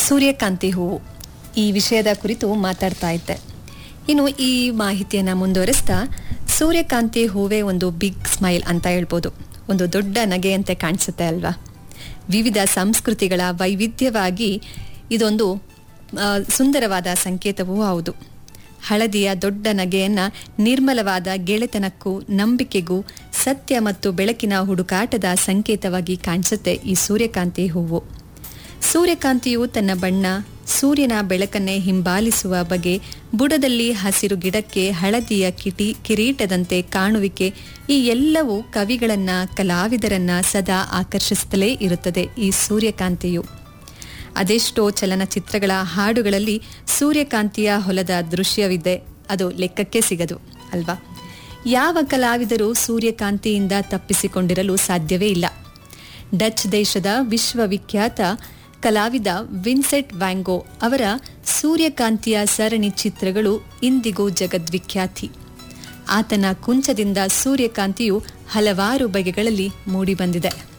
ಸೂರ್ಯಕಾಂತಿ ಹೂವು ಈ ವಿಷಯದ ಕುರಿತು ಮಾತಾಡ್ತಾ ಇದ್ದೆ ಇನ್ನು ಈ ಮಾಹಿತಿಯನ್ನು ಮುಂದುವರಿಸ್ತಾ ಸೂರ್ಯಕಾಂತಿ ಹೂವೇ ಒಂದು ಬಿಗ್ ಸ್ಮೈಲ್ ಅಂತ ಹೇಳ್ಬೋದು ಒಂದು ದೊಡ್ಡ ನಗೆಯಂತೆ ಕಾಣಿಸುತ್ತೆ ಅಲ್ವಾ ವಿವಿಧ ಸಂಸ್ಕೃತಿಗಳ ವೈವಿಧ್ಯವಾಗಿ ಇದೊಂದು ಆ, ಸುಂದರವಾದ ಸಂಕೇತವೂ ಹೌದು ಹಳದಿಯ ದೊಡ್ಡ ನಗೆಯನ್ನ ನಿರ್ಮಲವಾದ ಗೆಳೆತನಕ್ಕೂ ನಂಬಿಕೆಗೂ ಸತ್ಯ ಮತ್ತು ಬೆಳಕಿನ ಹುಡುಕಾಟದ ಸಂಕೇತವಾಗಿ ಕಾಣಿಸುತ್ತೆ ಈ ಸೂರ್ಯಕಾಂತಿ ಹೂವು ಸೂರ್ಯಕಾಂತಿಯು ತನ್ನ ಬಣ್ಣ ಸೂರ್ಯನ ಬೆಳಕನ್ನೇ ಹಿಂಬಾಲಿಸುವ ಬಗೆ ಬುಡದಲ್ಲಿ ಹಸಿರು ಗಿಡಕ್ಕೆ ಹಳದಿಯ ಕಿಟಿ ಕಿರೀಟದಂತೆ ಕಾಣುವಿಕೆ ಈ ಎಲ್ಲವೂ ಕವಿಗಳನ್ನ ಕಲಾವಿದರನ್ನ ಸದಾ ಆಕರ್ಷಿಸುತ್ತಲೇ ಇರುತ್ತದೆ ಈ ಸೂರ್ಯಕಾಂತಿಯು ಅದೆಷ್ಟೋ ಚಲನಚಿತ್ರಗಳ ಹಾಡುಗಳಲ್ಲಿ ಸೂರ್ಯಕಾಂತಿಯ ಹೊಲದ ದೃಶ್ಯವಿದೆ ಅದು ಲೆಕ್ಕಕ್ಕೆ ಸಿಗದು ಅಲ್ವಾ ಯಾವ ಕಲಾವಿದರು ಸೂರ್ಯಕಾಂತಿಯಿಂದ ತಪ್ಪಿಸಿಕೊಂಡಿರಲು ಸಾಧ್ಯವೇ ಇಲ್ಲ ಡಚ್ ದೇಶದ ವಿಶ್ವವಿಖ್ಯಾತ ಕಲಾವಿದ ವಿನ್ಸೆಂಟ್ ವ್ಯಾಂಗೋ ಅವರ ಸೂರ್ಯಕಾಂತಿಯ ಸರಣಿ ಚಿತ್ರಗಳು ಇಂದಿಗೂ ಜಗದ್ವಿಖ್ಯಾತಿ ಆತನ ಕುಂಚದಿಂದ ಸೂರ್ಯಕಾಂತಿಯು ಹಲವಾರು ಬಗೆಗಳಲ್ಲಿ ಮೂಡಿಬಂದಿದೆ